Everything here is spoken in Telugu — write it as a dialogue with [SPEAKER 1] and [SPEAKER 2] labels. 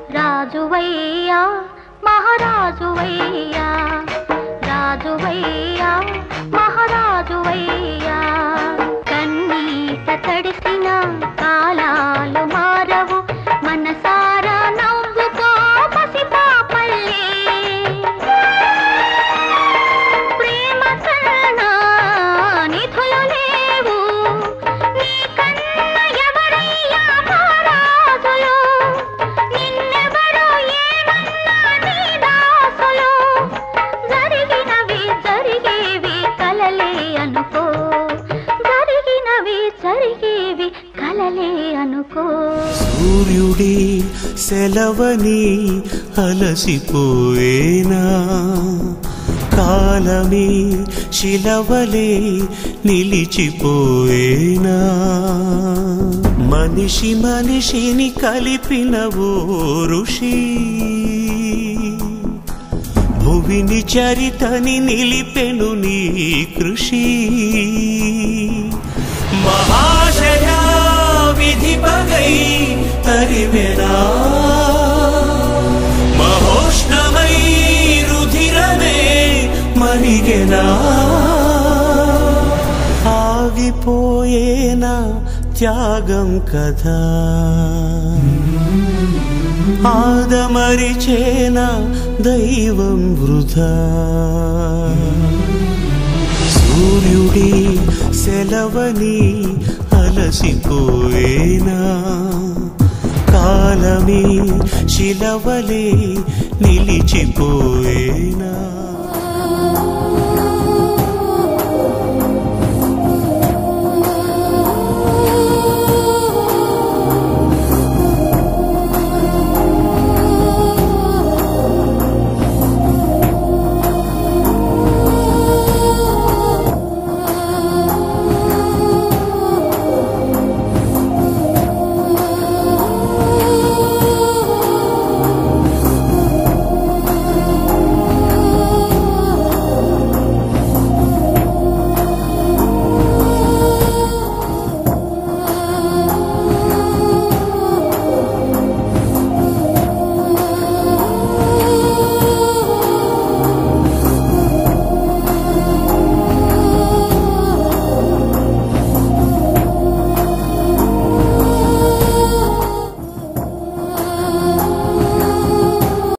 [SPEAKER 1] రాజువయ్యా మహారాజువయ్యా రాజువయ్యా మహారాజువయ్యా కన్నీట తడిసిన కాలాలు మారవు మనసారా నవ్వుకో పసిపాపల్లే ప్రేమ కన్నా నిధులు లేవు నీ కన్న ఎవరయ్యా మహారాజులు నిన్నెవరు ఏమన్నా నీ దాసులు జరిగినవి జరిగేవి కలలే అనుకో జరిగినవి జరిగేవి కలలే అనుకో
[SPEAKER 2] సూర్యుడి సెలవని అలసిపోయేనా కాలమే శిలవలే నిలిచిపోయేనా మనిషి మనిషిని కలిపిన ఓ ఋషి భువిని చరితని నిలిపెను నీ కృషి మహాశయ విధి పగై తరివెనా మహోష్ణమై రుధిరమే మరిగెనా ఆగిపోయేనా త్యాగం కదా ఆదమరిచేన దైవం వృధా సూర్యుడి సెలవని అలసిపోయేనా కాలమే శిలవలే నిలిచిపోయేనా